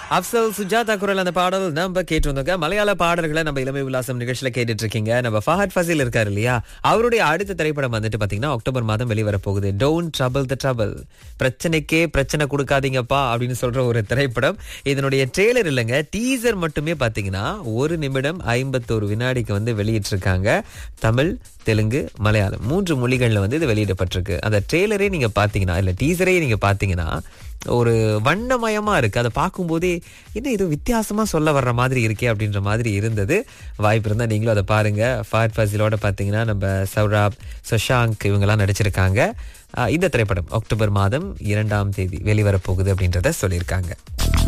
அப்சல் சுஜாதா குரல் அந்த பாடல் நம்ம கேட்டு வந்தோங்க மலையாள பாடல்களை நம்ம இளமை உல்லாசம் நிகழ்ச்சியில கேட்டுட்டு இருக்கீங்க நம்ம ஃபஹத் ஃபசில் இருக்காரு இல்லையா அவருடைய அடுத்த திரைப்படம் வந்துட்டு பாத்தீங்கன்னா அக்டோபர் மாதம் வெளிவர போகுது டோன்ட் ட்ரபிள் த ட்ரபிள் பிரச்சனைக்கே பிரச்சனை கொடுக்காதீங்கப்பா அப்படின்னு சொல்ற ஒரு திரைப்படம் இதனுடைய ட்ரெய்லர் இல்லைங்க டீசர் மட்டுமே பாத்தீங்கன்னா ஒரு நிமிடம் ஐம்பத்தோரு வினாடிக்கு வந்து வெளியிட்டிருக்காங்க தமிழ் தெலுங்கு மலையாளம் மூன்று மொழிகள்ல வந்து இது வெளியிடப்பட்டிருக்கு அந்த ட்ரெய்லரே நீங்க பாத்தீங்கன்னா இல்ல டீசரே நீங்க பாத்தீங்கன்னா ஒரு வண்ணமயமா இருக்கு அதை பார்க்கும்போதே என்ன இது வித்தியாசமா சொல்ல வர்ற மாதிரி இருக்கே அப்படின்ற மாதிரி இருந்தது வாய்ப்பு இருந்தா நீங்களும் அதை பாருங்க ஃபாட் ஃபசிலோட பாத்தீங்கன்னா நம்ம சௌராப் சஷாங்க் இவங்கெல்லாம் நடிச்சிருக்காங்க ஆஹ் இந்த திரைப்படம் அக்டோபர் மாதம் இரண்டாம் தேதி வெளிவரப்போகுது அப்படின்றத சொல்லியிருக்காங்க